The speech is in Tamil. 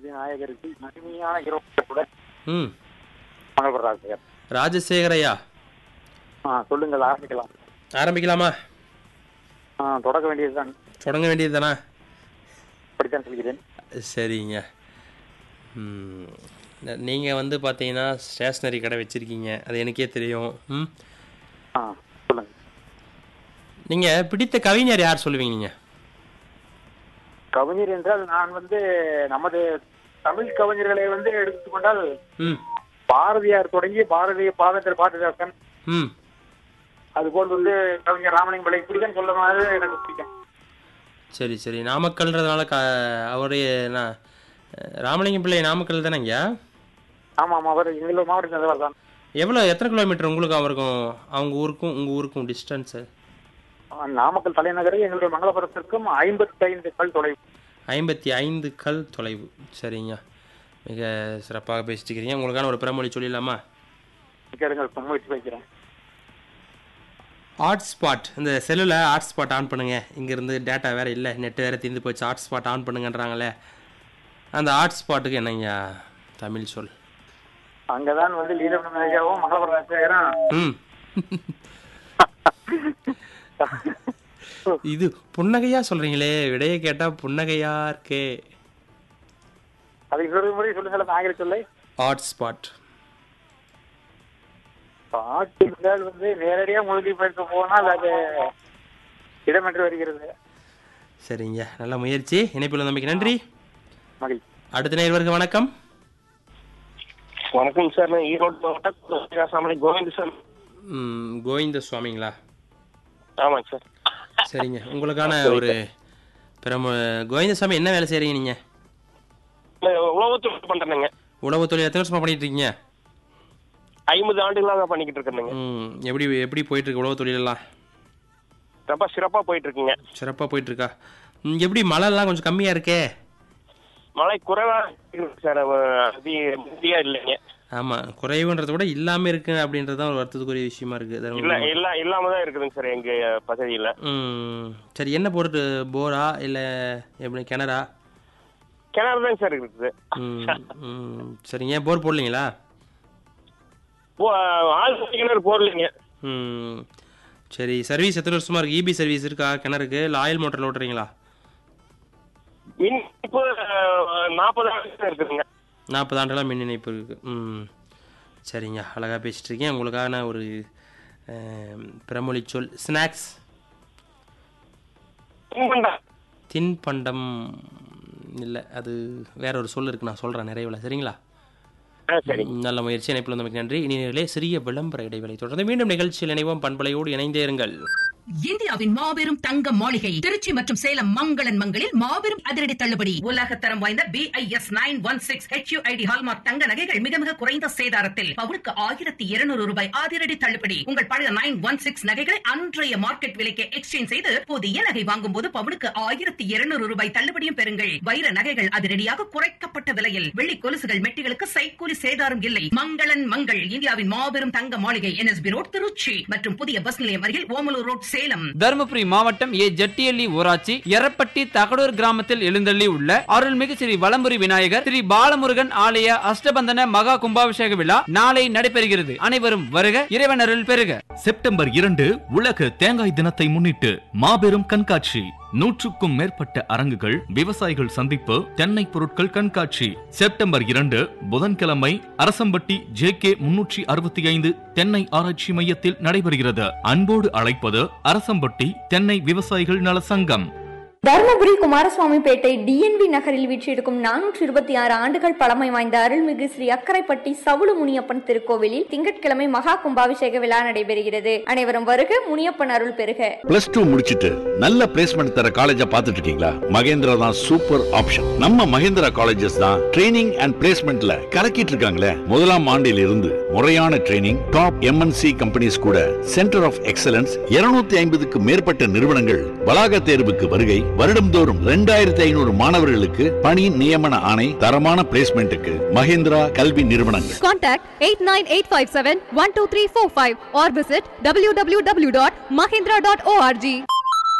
விநாயகருக்கு இனிமையான இரவு ம் மங்களபுர ராஜசேகர் ராஜசேகரையா ஆ சொல்லுங்கள் ஆரம்பிக்கலாம் ஆரம்பிக்கலாமா ஆ தொடக்க வேண்டியதுதான் தொடங்க வேண்டியது தானே அப்படித்தான் சொல்கிறேன் சரிங்க நீங்கள் வந்து பார்த்தீங்கன்னா ஸ்டேஷ்னரி கடை வச்சுருக்கீங்க அது எனக்கே தெரியும் ம் ஆ சொல்லுங்க நீங்கள் பிடித்த கவிஞர் யார் சொல்லுவீங்க நீங்கள் கவிஞர் என்றால் நான் வந்து நமது தமிழ் கவிஞர்களை வந்து எடுத்துக்கொண்டால் ம் பாரதியார் தொடங்கி பாரதிய பாதத்தில் பாரதிதாசன் ம் அதுபோல் வந்து கவிஞர் ராமலிங்க பிள்ளை இப்படிதான் சொல்ல மாதிரி எனக்கு பிடிக்கும் சரி சரி நாமக்கல்ன்றதுனால க அவருடைய நான் ராமலிங்கம் பிள்ளை நாமக்கல் தானேங்க ஆமா ஆமா அவர் எங்களோட மாவட்டத்தில் இருந்தவர் தான் எவ்வளோ எத்தனை கிலோமீட்டர் உங்களுக்கு அவருக்கும் அவங்க ஊருக்கும் உங்கள் ஊருக்கும் டிஸ்டன்ஸு ஆ, நாமக்கல் தலைநகரை எங்களுடைய மங்களபுரத்திற்கும் ஐம்பத்தைந்து கல் தொலைவு ஐம்பத்தி ஐந்து கல் தொலைவு சரிங்க மிக சிறப்பாக பேசிட்டு இருக்கிறீங்க உங்களுக்கான ஒரு பிறமொழி சொல்லிடலாமா கேளுங்கள் முயற்சி வைக்கிறேன் ஹாட்ஸ்பாட் இந்த செல்லில் ஹாட்ஸ்பாட் ஆன் பண்ணுங்க இங்கேருந்து டேட்டா வேறு இல்லை நெட் வேறு தீர்ந்து போச்சு ஹாட்ஸ்பாட் ஆன் பண்ணுங்கன்றாங்களே அந்த ஹாட்ஸ்பாட்டுக்கு என்னங்க தமிழ் சொல் அங்கதான் வந்து லீலவனம் ஐயாவும் மங்களபுர ராஜசேகரும் ம் இது புன்னகையா சொல்றீங்களே விடைய கேட்டா புன்னகையா இருக்கே அது இன்னொரு முறை சொல்லுங்கள் அந்த ஆங்கில சொல்லை ஹாட்ஸ்பாட் பாட்டு என்றால் வந்து நேரடியா மொழிபெயர்க்க போனால் அது இடமென்று வருகிறது சரிங்க நல்ல முயற்சி இணைப்பில் நம்பிக்கை நன்றி மகிழ்ச்சி அடுத்த நேர்வருக்கு வணக்கம் வணக்கம் சார் நான் ஈரோடு மாவட்டம் சாமி கோவிந்த் சார் ம், கோவிந்த சுவாமிங்களா ஆமாங்க சார் சரிங்க உங்களுக்கான ஒரு பிரம கோவிந்தசாமி என்ன வேலை செய்றீங்க நீங்க உழவு தொழில் பண்றேனுங்க உழவு தொழில் எத்தனை வருஷமா பண்ணிட்டு இருக்கீங்க ஐம்பது ஆண்டுகளாக பண்ணிக்கிட்டு இருக்கேனுங்க ம் எப்படி எப்படி போயிட்டு இருக்கு உழவு தொழிலெல்லாம் ரொம்ப சிறப்பா போயிட்டு இருக்குங்க சிறப்பாக போயிட்டு இருக்கா ம், எப்படி மழைலாம் கொஞ்சம் கம்மியா இருக்கே மழை குறைவா இருக்கு சார் அது முந்தியா இல்லைங்க ஆமா குறைவுன்றத விட இல்லாம இருக்கு அப்படின்றது தான் ஒரு வருத்தத்துக்குரிய விஷயமா இருக்கு அது இல்ல இல்ல இல்லாம தான் இருக்குதுங்க சார் எங்க பகுதியில ம் சரி என்ன போட்டு போரா இல்ல எப்படி கிணறா கிணறு தாங்க சார் இருக்குது ம் ம் சரிங்க ஏன் போர் போடலீங்களா போ- ஆள் கிணறு போடலைங்க ம் சரி சர்வீஸ் எத்தனை வருஷமா இருக்கு இபி சர்வீஸ் இருக்கா கிணறுக்கு இல்லை ஆயில் மோட்டரில் ஓட்டுறீங்களா மின் இப்போ நாற்பது ஆண்டு இருக்குதுங்க நாற்பது ஆண்டுலாம் மின் இணைப்பு இருக்கு ம் சரிங்க அழகாக பேசிட்டு இருக்கேன் உங்களுக்கான ஒரு அஹ், பிறமொழி சொல் ஸ்நாக்ஸ் தின்பண்டம். தின்பண்டம் இல்லை அது வேற ஒரு சொல் இருக்கு நான் சொல்கிறேன் நிறைவில் சரிங்களா ஆ சரி ம், நல்ல முயற்சி இணைப்பில் நமக்கு நன்றி இனியிலே சிறிய விளம்பர இடைவெளி தொடர்ந்து மீண்டும் நிகழ்ச்சியில் இணைவோம் பண்பலையோடு இணைந்தே இருங்கள் இந்தியாவின் மாபெரும் தங்க மாளிகை திருச்சி மற்றும் சேலம் மங்களன் மங்களில் மாபெரும் அதிரடி தள்ளுபடி உலகத்தரம் வாய்ந்த B I S nine one six H U I D hallmark தங்க நகைகள் மிக மிக குறைந்த சேதாரத்தில் பவுனுக்கு ஆயிரத்தி இருநூறு ரூபாய் அதிரடி தள்ளுபடி உங்கள் பழைய நைன் ஒன் சிக்ஸ் நகைகளை அன்றைய மார்க்கெட் விலைக்கு எக்ஸ்சேஞ்ச் செய்து புதிய நகை வாங்கும் போது பவுனுக்கு ஆயிரத்தி இருநூறு ரூபாய் தள்ளுபடியும் பெறுங்கள் வைர நகைகள் அதிரடியாக குறைக்கப்பட்ட விலையில் வெள்ளி கொலுசுகள் மெட்டிகளுக்கு சைக்கூலி சேதாரம் இல்லை மங்களன் மங்கள் இந்தியாவின் மாபெரும் தங்க மாளிகை என்எஸ்பி ரோட் திருச்சி மற்றும் புதிய பஸ் நிலையம் அருகில் ஓமலூர் ரோட் சேலம் தருமபுரி மாவட்டம் ஏ ஜட்டியள்ளி ஊராட்சி எரப்பட்டி தகடூர் கிராமத்தில் எழுந்தள்ளி உள்ள அருள்மிகு ஸ்ரீ வலம்புரி விநாயகர் ஸ்ரீ பாலமுருகன் ஆலய அஷ்டபந்தன மகா கும்பாபிஷேக விழா நாளை நடைபெறுகிறது அனைவரும் வருக இறைவனருள் பெறுக செப்டம்பர் இரண்டு உலக தேங்காய் தினத்தை முன்னிட்டு மாபெரும் கண்காட்சி நூற்றுக்கும் மேற்பட்ட அரங்குகள் விவசாயிகள் சந்திப்பு தென்னை பொருட்கள் கண்காட்சி செப்டம்பர் இரண்டு புதன்கிழமை அரசம்பட்டி ஜே கே முன்னூற்றி அறுபத்தி ஐந்து தென்னை ஆராய்ச்சி மையத்தில் நடைபெறுகிறது அன்போடு அழைப்பது அரசம்பட்டி தென்னை விவசாயிகள் நல சங்கம் தருமபுரி குமாரசுவாமிப்பேட்டை டிஎன்வி நகரில் வீற்றிருக்கும் நானூற்றி இருபத்தி ஆறு ஆண்டுகள் பழமை வாய்ந்த அருள்மிகு ஸ்ரீ அக்கரைப்பட்டி சவுளு முனியப்பன் திருக்கோவிலில் திங்கட்கிழமை மகா கும்பாபிஷேக விழா நடைபெறுகிறது அனைவரும் வருக முனியப்பன் அருள் பெறுக பிளஸ் டூ முடிச்சிட்டு நல்ல பிளேஸ்மெண்ட் தர காலேஜ பாத்துட்டு இருக்கீங்களா மகேந்திரா தான் சூப்பர் ஆப்ஷன் நம்ம மகேந்திரா காலேஜஸ் தான் ட்ரைனிங் அண்ட் பிளேஸ்மெண்ட்ல கலக்கிட்டு இருக்காங்களே முதலாம் ஆண்டில் இருந்து முறையான ட்ரைனிங் டாப் எம்என்சி கம்பெனிஸ் கூட சென்டர் ஆஃப் எக்ஸலன்ஸ் 250 ஐம்பதுக்கு மேற்பட்ட நிறுவனங்கள் வளாக தேர்வுக்கு வருகை வருடம்தோறும் இரண்டாயிரத்தி ஐநூறு மாணவர்களுக்கு பணி நியமன ஆணை தரமான பிளேஸ்மெண்ட்டுக்கு மகேந்திரா கல்வி நிறுவனங்கள் Contact 89857 12345 or visit www.mahindra.org.